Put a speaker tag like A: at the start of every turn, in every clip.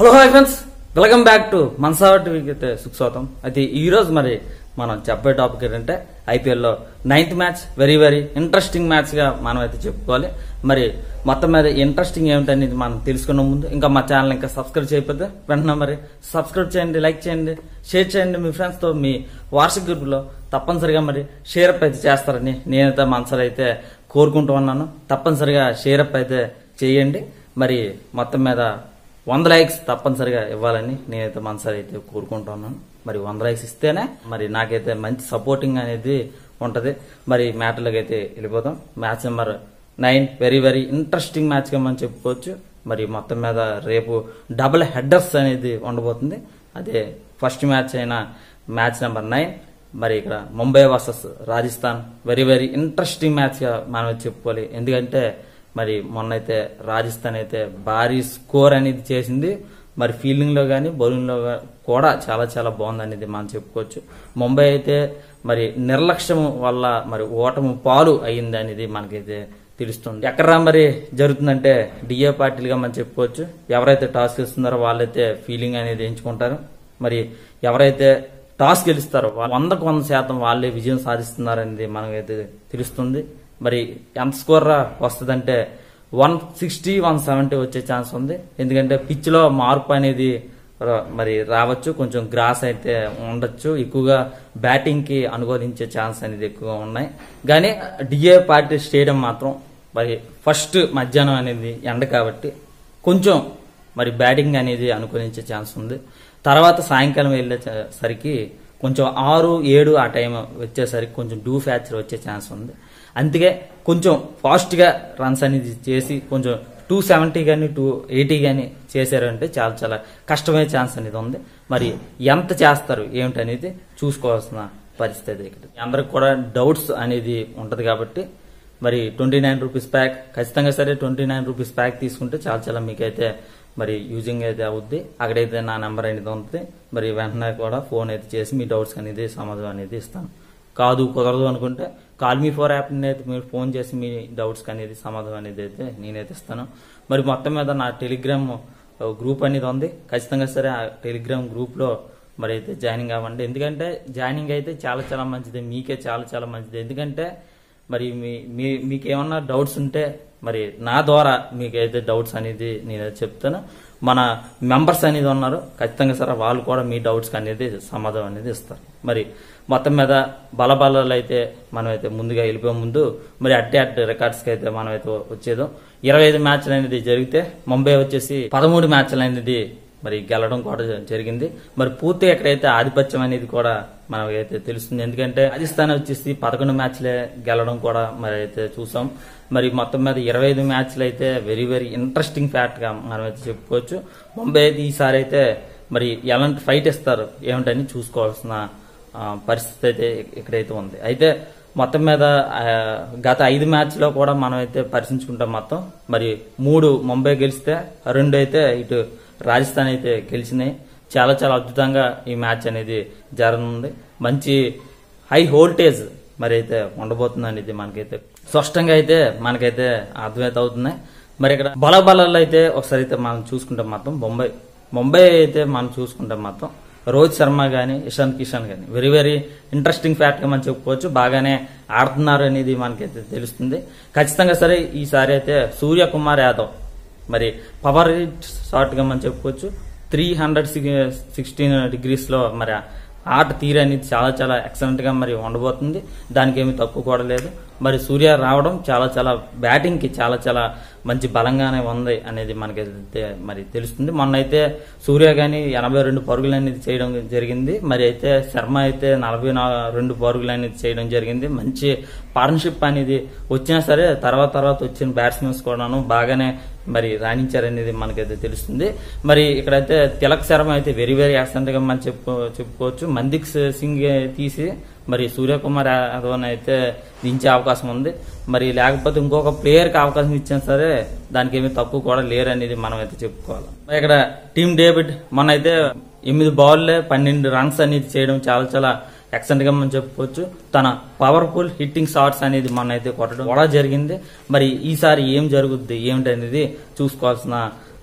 A: Hello hi friends welcome back to మనసావటి వికెట్ సుఖస్వాతం అయితే ఈ రోజు మరి మనం చెప్పే టాపిక్ ఏంటంటే ఐపీఎల్ లో ninth match very very interesting match గా మనం అయితే చెప్పుకోవాలి మరి మొత్తం మీద ఇంట్రెస్టింగ్ ఏమిటనేది మనం తెలుసుకున్న ముందు ఇంకా మా ఛానల్ ఇంకా సబ్స్క్రైబ్ చేయకపోతే వెంటనే మరి సబ్స్క్రైబ్ చేయండి లైక్ చేయండి షేర్ చేయండి మీ ఫ్రెండ్స్ తో మీ వాట్సాప్ గ్రూప్ లో తప్పనిసరిగా మరి షేర్ అప్ అయితే చేస్తారని నేనైతే మనసులో అయితే కోరుకుంటూ ఉన్నాను తప్పనిసరిగా షేర్ అప్ అయితే చేయండి మరి మొత్తం మీద వంద లైక్స్ తప్పనిసరిగా ఇవ్వాలని నేనైతే మనసారి అయితే కోరుకుంటున్నాను మరి వంద లైక్స్ ఇస్తేనే మరి నాకైతే మంచి సపోర్టింగ్ అనేది ఉంటది మరి మ్యాట్లోకి అయితే వెళ్ళిపోతాం match number nine very very interesting match గా మనం చెప్పుకోవచ్చు మరి మొత్తం మీద రేపు డబుల్ హెడ్డర్స్ అనేది ఉండబోతుంది అదే ఫస్ట్ మ్యాచ్ అయిన మ్యాచ్ నెంబర్ నైన్ మరి ఇక్కడ Mumbai versus Rajasthan very very interesting match గా మనం చెప్పుకోవాలి ఎందుకంటే మరి మొన్నైతే రాజస్థాన్ అయితే భారీ స్కోర్ అనేది చేసింది మరి ఫీల్డింగ్ లో కానీ బౌలింగ్ లో గా- కూడా చాలా చాలా బాగుంది అనేది మనం చెప్పుకోవచ్చు ముంబై అయితే మరి నిర్లక్ష్యం వల్ల మరి ఓటమి పాలు అయింది అనేది మనకైతే తెలుస్తుంది ఎక్కడ మరి జరుగుతుందంటే డిఏ పార్టీలుగా మనం చెప్పుకోవచ్చు ఎవరైతే టాస్ చేస్తున్నారో వాళ్ళైతే ఫీలింగ్ అనేది ఎంచుకుంటారు మరి ఎవరైతే టాస్ గెలుస్తారో వా- వందకు వంద శాతం వాళ్ళే విజయం సాధిస్తున్నారనేది మనకైతే తెలుస్తుంది మరి ఎంత స్కోర్ వస్తుందంటే వన్ సిక్స్టీ వన్ సెవెంటీ వచ్చే ఛాన్స్ ఉంది ఎందుకంటే పిచ్ లో మార్పు అనేది ర- మరి రావచ్చు కొంచెం గ్రాస్ అయితే ఉండొచ్చు ఎక్కువగా బ్యాటింగ్ కి అనుకూలించే ఛాన్స్ అనేది ఎక్కువగా ఉన్నాయి కానీ డిఏ పార్టీ స్టేడియం మాత్రం మరి ఫస్ట్ మధ్యాహ్నం అనేది ఎండ కాబట్టి కొంచెం మరి బ్యాటింగ్ అనేది అనుకూలించే ఛాన్స్ ఉంది తర్వాత సాయంకాలం వెళ్ళేసరికి కొంచెం ఆరు ఏడు ఆ టైం వచ్చేసరికి కొంచెం డూ ఫ్యాచర్ వచ్చే ఛాన్స్ ఉంది అందుకే కొంచెం ఫాస్ట్ గా రన్స్ అనేది చేసి కొంచెం టూ సెవెంటీ కానీ టూ ఎయిటీ కానీ చేశారంటే చాలా చాలా కష్టమయ్యే ఛాన్స్ అనేది ఉంది మరి ఎంత చేస్తారు ఏమిటనేది చూసుకోవాల్సిన పరిస్థితి ఇక్కడ అందరికి కూడా డౌట్స్ అనేది ఉంటది కాబట్టి మరి ట్వంటీ నైన్ రూపీస్ ప్యాక్ ఖచ్చితంగా సరే ట్వంటీ నైన్ రూపీస్ ప్యాక్ తీసుకుంటే చాలా చాలా మీకైతే మరి యూజింగ్ అయితే అవుద్ది అక్కడైతే నా నెంబర్ అనేది ఉంటుంది మరి వెంటనే కూడా ఫోన్ అయితే చేసి మీ డౌట్స్ అనేది సమాధానం అనేది ఇస్తాను కాదు కుదరదు అనుకుంటే కాల్ మీ ఫోర్ యాప్ అయితే మీరు ఫోన్ చేసి మీ డౌట్స్ అనేది సమాధానం అనేది అయితే నేనైతే ఇస్తాను మరి మొత్తం మీద నా టెలిగ్రామ్ గ్రూప్ అనేది ఉంది ఖచ్చితంగా సరే ఆ టెలిగ్రామ్ గ్రూప్ లో మరి అయితే జాయినింగ్ అవ్వండి ఎందుకంటే జాయినింగ్ అయితే చాలా చాలా మంచిది మీకే చాలా చాలా మంచిది ఎందుకంటే మరి మీ మీ మీకు ఏమన్నా డౌట్స్ ఉంటే మరి నా ద్వారా మీకైతే డౌట్స్ అనేది నేను చెప్తాను మన మెంబర్స్ అనేది ఉన్నారు ఖచ్చితంగా సరే వాళ్ళు కూడా మీ డౌట్స్ అనేది సమాధానం అనేది ఇస్తారు మరి మొత్తం మీద బలబలాలు అయితే మనం అయితే ముందుగా వెళ్ళిపోయే ముందు మరి అట్టే అట్టే రికార్డ్స్కి అయితే మనం అయితే వచ్చేదో ఇరవై ఐదు మ్యాచ్లు అనేది జరిగితే ముంబై వచ్చేసి పదమూడు మ్యాచ్లు అనేది మరి గెలవడం కూడా జరిగింది మరి పూర్తిగా ఎక్కడైతే ఆధిపత్యం అనేది కూడా మనకైతే తెలుస్తుంది ఎందుకంటే రాజస్థాన్ వచ్చేసి పదకొండు మ్యాచ్లే గెలవడం కూడా మరి అయితే చూసాం మరి మొత్తం మీద ఇరవై ఐదు మ్యాచ్లు అయితే వెరీ వెరీ ఇంట్రెస్టింగ్ ఫ్యాక్ట్ గా మనం అయితే చెప్పుకోవచ్చు ముంబై అయితే ఈసారి అయితే మరి ఎలాంటి ఫైట్ ఇస్తారు ఏమిటని చూసుకోవాల్సిన ఆ, పరిస్థితి అయితే ఇక్కడైతే ఉంది అయితే మొత్తం మీద ఆ, గత ఐదు మ్యాచ్ లో కూడా మనం అయితే పరిశీలించుకుంటాం మొత్తం మరి మూడు ముంబై గెలిస్తే రెండు అయితే ఇటు రాజస్థాన్ అయితే గెలిచినాయి చాలా చాలా అద్భుతంగా ఈ మ్యాచ్ అనేది జరగనుంది మంచి హై వోల్టేజ్ మరి అయితే ఉండబోతుంది అనేది మనకైతే స్పష్టంగా అయితే మనకైతే అర్థమైతే అవుతున్నాయి మరి ఇక్కడ బలబలాలు అయితే ఒకసారి అయితే మనం చూసుకుంటాం మొత్తం ముంబై ముంబై అయితే మనం చూసుకుంటాం మొత్తం రోహిత్ శర్మ గాని ఇషాన్ కిషాన్ గాని వెరీ వెరీ ఇంట్రెస్టింగ్ ఫ్యాక్ట్ గా మనం చెప్పుకోవచ్చు బాగానే ఆడుతున్నారు అనేది మనకైతే తెలుస్తుంది ఖచ్చితంగా సరే ఈసారి అయితే సూర్య కుమార్ యాదవ్ మరి పవర్ షార్ట్ గా మనం చెప్పుకోవచ్చు త్రీ హండ్రెడ్ సిక్స్టీన్ డిగ్రీస్ లో మరి ఆట తీరు అనేది చాలా చాలా ఎక్సలెంట్ గా మరి ఉండబోతుంది దానికి ఏమి తక్కువ కూడా లేదు మరి సూర్య రావడం చాలా చాలా బ్యాటింగ్ కి చాలా చాలా మంచి బలంగానే ఉంది అనేది మనకైతే మరి తెలుస్తుంది మొన్న అయితే సూర్య గాని ఎనభై రెండు పరుగులు అనేది చేయడం జరిగింది మరి అయితే శర్మ అయితే నలభై నా- రెండు పరుగులు అనేది చేయడం జరిగింది మంచి పార్ట్నర్షిప్ అనేది వచ్చినా సరే తర్వాత తర్వాత వచ్చిన బ్యాట్స్మెన్స్ కూడాను బాగానే మరి రాణించారనేది మనకైతే తెలుస్తుంది మరి ఇక్కడైతే తిలక్ శర్మ అయితే వెరీ వెరీ యాక్సెంట్ గా మనం చెప్పు చెప్పుకోవచ్చు మందిక్ సింగ్ తీసి మరి సూర్యకుమార్ యాదవ్ అయితే దించే అవకాశం ఉంది మరి లేకపోతే ఇంకొక ప్లేయర్ కి అవకాశం ఇచ్చినా సరే దానికి ఏమీ తక్కువ కూడా లేరు అనేది మనం అయితే చెప్పుకోవాలి మరి ఇక్కడ టీమ్ డేవిడ్ మొన్న అయితే ఎనిమిది బాల్లే పన్నెండు రన్స్ అనేది చేయడం చాలా చాలా ఎక్సలెంట్ గా మనం చెప్పుకోవచ్చు తన పవర్ఫుల్ హిట్టింగ్ షాట్స్ అనేది మన అయితే కొట్టడం కూడా జరిగింది మరి ఈసారి ఏం జరుగుద్ది ఏమిటి అనేది చూసుకోవాల్సిన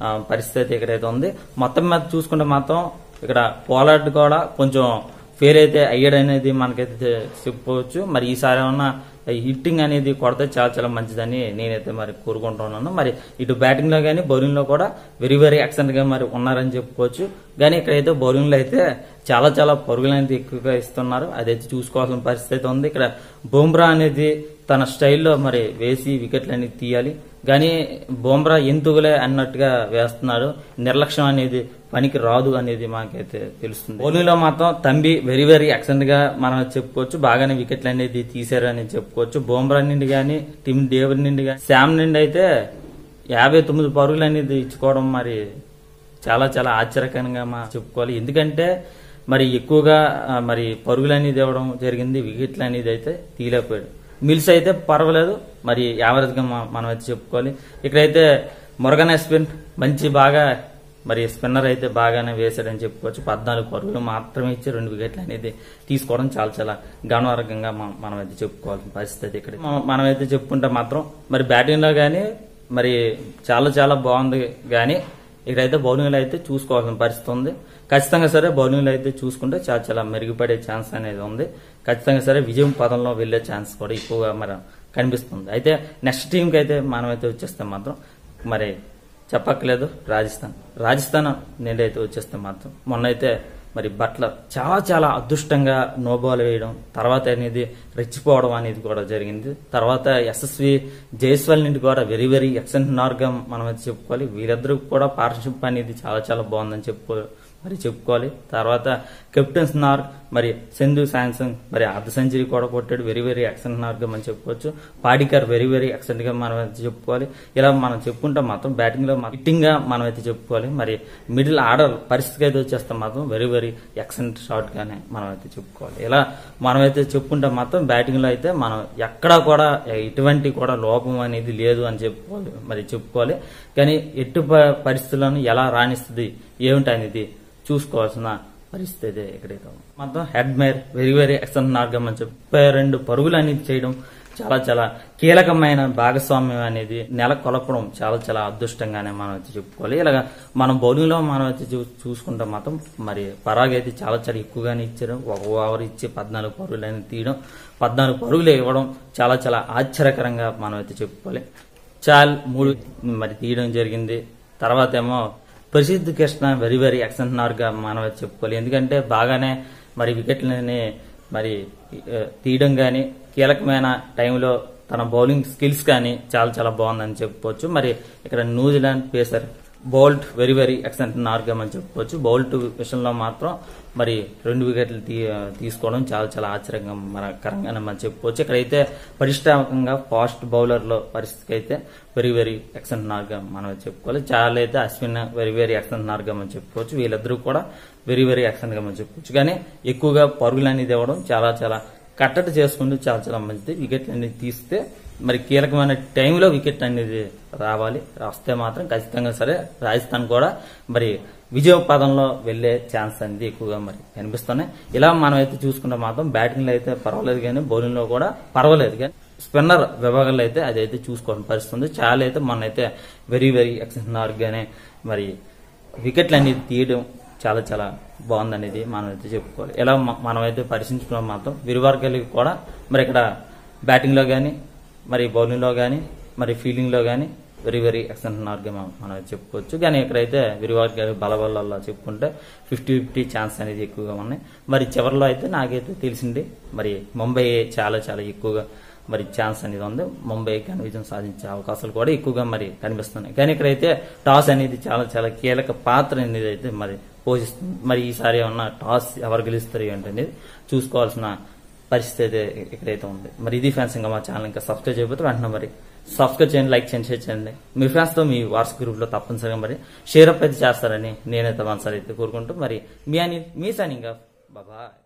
A: ఆ, పరిస్థితి ఇక్కడైతే ఉంది మొత్తం మీద చూసుకుంటే మాత్రం ఇక్కడ పోలార్డ్ కూడా కొంచెం ఫెయిల్ అయితే అయ్యాడు అనేది మనకైతే చెప్పుకోవచ్చు మరి ఈసారి ఏమన్నా హిట్టింగ్ అనేది కొడితే చాలా చాలా మంచిదని నేనైతే మరి కోరుకుంటున్నాను మరి ఇటు బ్యాటింగ్ లో కానీ బౌలింగ్ లో కూడా వెరీ వెరీ ఎక్సలెంట్ గా మరి ఉన్నారని చెప్పుకోవచ్చు కానీ ఇక్కడైతే బౌలింగ్ లో అయితే చాలా చాలా పరుగులు అనేది ఎక్కువగా ఇస్తున్నారు అదైతే చూసుకోవాల్సిన పరిస్థితి ఉంది ఇక్కడ బుమ్రా అనేది తన స్టైల్లో మరి వేసి వికెట్లు అనేది తీయాలి కానీ బుమ్రా ఎందుకులే అన్నట్టుగా వేస్తున్నాడు నిర్లక్ష్యం అనేది పనికి రాదు అనేది మాకైతే తెలుస్తుంది బౌలింగ్ లో మాత్రం తంబి వెరీ వెరీ ఎక్సలెంట్ గా మనం చెప్పుకోవచ్చు బాగానే వికెట్లు అనేది తీశారు అని చెప్పుకోవచ్చు బుమ్రా నుండి కానీ టిమ్ డేవిడ్ నుండి కానీ శామ్ నుండి అయితే యాభై తొమ్మిది పరుగులు అనేది ఇచ్చుకోవడం మరి చాలా చాలా ఆశ్చర్యకరంగా మా చెప్పుకోవాలి ఎందుకంటే మరి ఎక్కువగా ఆ, మరి పరుగులు అనేది ఇవ్వడం జరిగింది వికెట్లు అనేది అయితే తీయలేకపోయాడు మిల్స్ అయితే పర్వాలేదు మరి యావరేజ్ గా మా- మనం అయితే చెప్పుకోవాలి ఇక్కడైతే మురగన్ అశ్విన్ మంచి బాగా మరి స్పిన్నర్ అయితే బాగానే వేశాడని చెప్పుకోవచ్చు పద్నాలుగు పరుగులు మాత్రమే ఇచ్చి రెండు వికెట్లు అనేది తీసుకోవడం చాలా చాలా గౌరవరంగా మనం అయితే చెప్పుకోవాల్సిన పరిస్థితి ఇక్కడ మ- మనమైతే చెప్పుకుంటే మాత్రం మరి బ్యాటింగ్ లో కానీ మరి చాలా చాలా బాగుంది కానీ ఇక్కడైతే బౌలింగ్ లో అయితే చూసుకోవాల్సిన పరిస్థితి ఉంది ఖచ్చితంగా సరే బౌలింగ్ లో అయితే చూసుకుంటే చాలా చాలా మెరుగుపడే ఛాన్స్ అనేది ఉంది ఖచ్చితంగా సరే విజయం పదంలో వెళ్లే ఛాన్స్ కూడా ఎక్కువగా మరి కనిపిస్తుంది అయితే నెక్స్ట్ టీం కి అయితే మనం అయితే వచ్చేస్తే మాత్రం మరి చెప్పక్కలేదు రాజస్థాన్ రాజస్థాన్ నేనైతే వచ్చేస్తే మాత్రం మొన్న అయితే మరి బట్ల చాలా చాలా అదృష్టంగా నో బాల్ వేయడం తర్వాత అనేది రెచ్చిపోవడం అనేది కూడా జరిగింది తర్వాత ఎస్ఎస్వి జైస్వాల్ నుండి కూడా వెరీ వెరీ ఎక్సలెంట్ నార్గా మనం అయితే చెప్పుకోవాలి వీరిద్దరూ కూడా పార్ట్నర్షిప్ అనేది చాలా చాలా బాగుందని చెప్పుకో మరి చెప్పుకోవాలి తర్వాత కెప్టెన్స్ నార్క్ మరి సెంధు శాంసంగ్ మరి అర్ధ సెంచరీ కూడా కొట్టాడు వెరీ వెరీ ఎక్సలెంట్ నార్క్ గా మనం చెప్పుకోవచ్చు పాడికర్ వెరీ వెరీ ఎక్సలెంట్ గా మనం అయితే చెప్పుకోవాలి ఇలా మనం చెప్పుకుంటే మాత్రం బ్యాటింగ్ లో హిట్టింగ్ గా మనం అయితే చెప్పుకోవాలి మరి మిడిల్ ఆర్డర్ పరిస్థితికి అయితే వచ్చేస్తే మాత్రం వెరీ వెరీ ఎక్సలెంట్ షాట్ గానే మనం అయితే చెప్పుకోవాలి ఇలా మనం అయితే చెప్పుకుంటే మాత్రం బ్యాటింగ్ లో అయితే మనం ఎక్కడా కూడా ఎటువంటి కూడా లోపం అనేది లేదు అని చెప్పుకోవాలి మరి చెప్పుకోవాలి కానీ ఎటు ప- పరిస్థితులను ఎలా రాణిస్తుంది ఏమిటి అనేది చూసుకోవాల్సిన పరిస్థితి ఎక్కడైతే ఉంది. మొత్తం హెడ్ మేర్ వెరీ వెరీ ఎక్సలెంట్ మార్గం అని చెప్పి ముప్పై రెండు పరుగులు అనేది చేయడం చాలా చాలా కీలకమైన భాగస్వామ్యం అనేది నెల కొలపడం చాలా చాలా అదృష్టంగానే మనం అయితే చెప్పుకోవాలి ఇలాగా మనం బౌలింగ్ లో మనం అయితే చూ- చూసుకుంటే మాత్రం మరి పరాగ్ అయితే చాలా చాలా ఎక్కువగానే ఇచ్చారు ఒక ఓవర్ ఇచ్చి పద్నాలుగు పరుగులు అనేది తీయడం పద్నాలుగు పరుగులు ఇవ్వడం చాలా చాలా ఆశ్చర్యకరంగా మనం అయితే చెప్పుకోవాలి చాల్ మూడు మరి తీయడం జరిగింది తర్వాత ఏమో ప్రసిద్ధ కృష్ణ వెరీ వెరీ ఎక్సెంట్ గా మనం అయితే చెప్పుకోవాలి ఎందుకంటే బాగానే మరి వికెట్లని మరి ఆ, తీయడం కానీ కీలకమైన టైంలో తన బౌలింగ్ స్కిల్స్ కానీ చాలా చాలా బాగుందని చెప్పుకోవచ్చు మరి ఇక్కడ New Zealand pacer Boult very very excellent నార్గం అని చెప్పుకోవచ్చు బౌల్ట్ విషయంలో మాత్రం మరి రెండు వికెట్లు తీ తీసుకోవడం చాలా చాలా ఆశ్చర్యంగా మనకరంగానే మనం చెప్పుకోవచ్చు ఇక్కడైతే పరిష్టామకంగా ఫాస్ట్ బౌలర్లో పరిస్థితికి అయితే వెరీ వెరీ ఎక్సలెంట్ నార్గం మనం చెప్పుకోవాలి చాలా అయితే అశ్విన్ వెరీ వెరీ ఎక్సలెంట్ నార్గం అని చెప్పుకోవచ్చు వీళ్ళిద్దరూ కూడా వెరీ వెరీ ఎక్సలెంట్ గా మనం చెప్పుకోవచ్చు కానీ ఎక్కువగా పరుగులు అనేది ఇవ్వడం చాలా చాలా కట్టడి చేసుకుంటూ చాలా చాలా మంచిది వికెట్ అనేది తీస్తే మరి కీలకమైన టైంలో వికెట్ అనేది రావాలి వస్తే మాత్రం ఖచ్చితంగా సరే రాజస్థాన్ కూడా మరి విజయ పదంలో వెళ్లే ఛాన్స్ అనేది ఎక్కువగా మరి కనిపిస్తున్నాయి ఇలా మనం అయితే చూసుకుంటే మాత్రం బ్యాటింగ్ లో అయితే పర్వాలేదు కానీ బౌలింగ్ లో కూడా పర్వాలేదు కానీ స్పిన్నర్ విభాగంలో అయితే అదైతే చూసుకోవాల్సిన పరిస్థితి ఉంది చాలా అయితే మొన్న అయితే వెరీ వెరీ ఎక్సెప్షనల్ గానే మరి వికెట్లు అనేది తీయడం చాలా చాలా బాగుందనేది మనం అయితే చెప్పుకోవాలి ఇలా మ- మనం అయితే పరిశీలించుకున్నాం మాత్రం విరివార్కెళ్ళి కూడా మరి ఇక్కడ బ్యాటింగ్ లో కానీ మరి బౌలింగ్ లో కానీ మరి ఫీల్డింగ్ లో కానీ వెరీ వెరీ ఎక్సలెంట్ మార్గం మనం అయితే చెప్పుకోవచ్చు కానీ ఇక్కడైతే విరివార్కెళ్ళి బలబల్ల చెప్పుకుంటే ఫిఫ్టీ ఫిఫ్టీ ఛాన్స్ అనేది ఎక్కువగా ఉన్నాయి మరి చివరిలో అయితే నాకైతే తెలిసింది మరి ముంబై చాలా చాలా ఎక్కువగా మరి ఛాన్స్ అనేది ఉంది ముంబై కానీ విజయం సాధించే అవకాశాలు కూడా ఎక్కువగా మరి కనిపిస్తున్నాయి కానీ ఇక్కడైతే టాస్ అనేది చాలా చాలా కీలక పాత్ర అనేది అయితే మరి పోషిస్తుంది మరి ఈసారి ఏమన్నా టాస్ ఎవరు గెలుస్తారు ఏంటి అనేది చూసుకోవాల్సిన పరిస్థితి అయితే ఇక్కడైతే ఉంది మరి ఇది ఫ్యాన్స్ ఇంకా మా ఛానల్ ఇంకా సబ్స్క్రైబ్ చేయకపోతే వెంటనే మరి సబ్స్క్రైబ్ చేయండి లైక్ చేయండి షేర్ చేయండి మీ ఫ్యాన్స్ తో మీ వాట్సాప్ గ్రూప్ లో తప్పనిసరిగా మరి షేర్ అప్ అయితే చేస్తారని నేనైతే మనసారి అయితే కోరుకుంటూ మరి మీ అని మీ సైనింగ్ బాబాయ్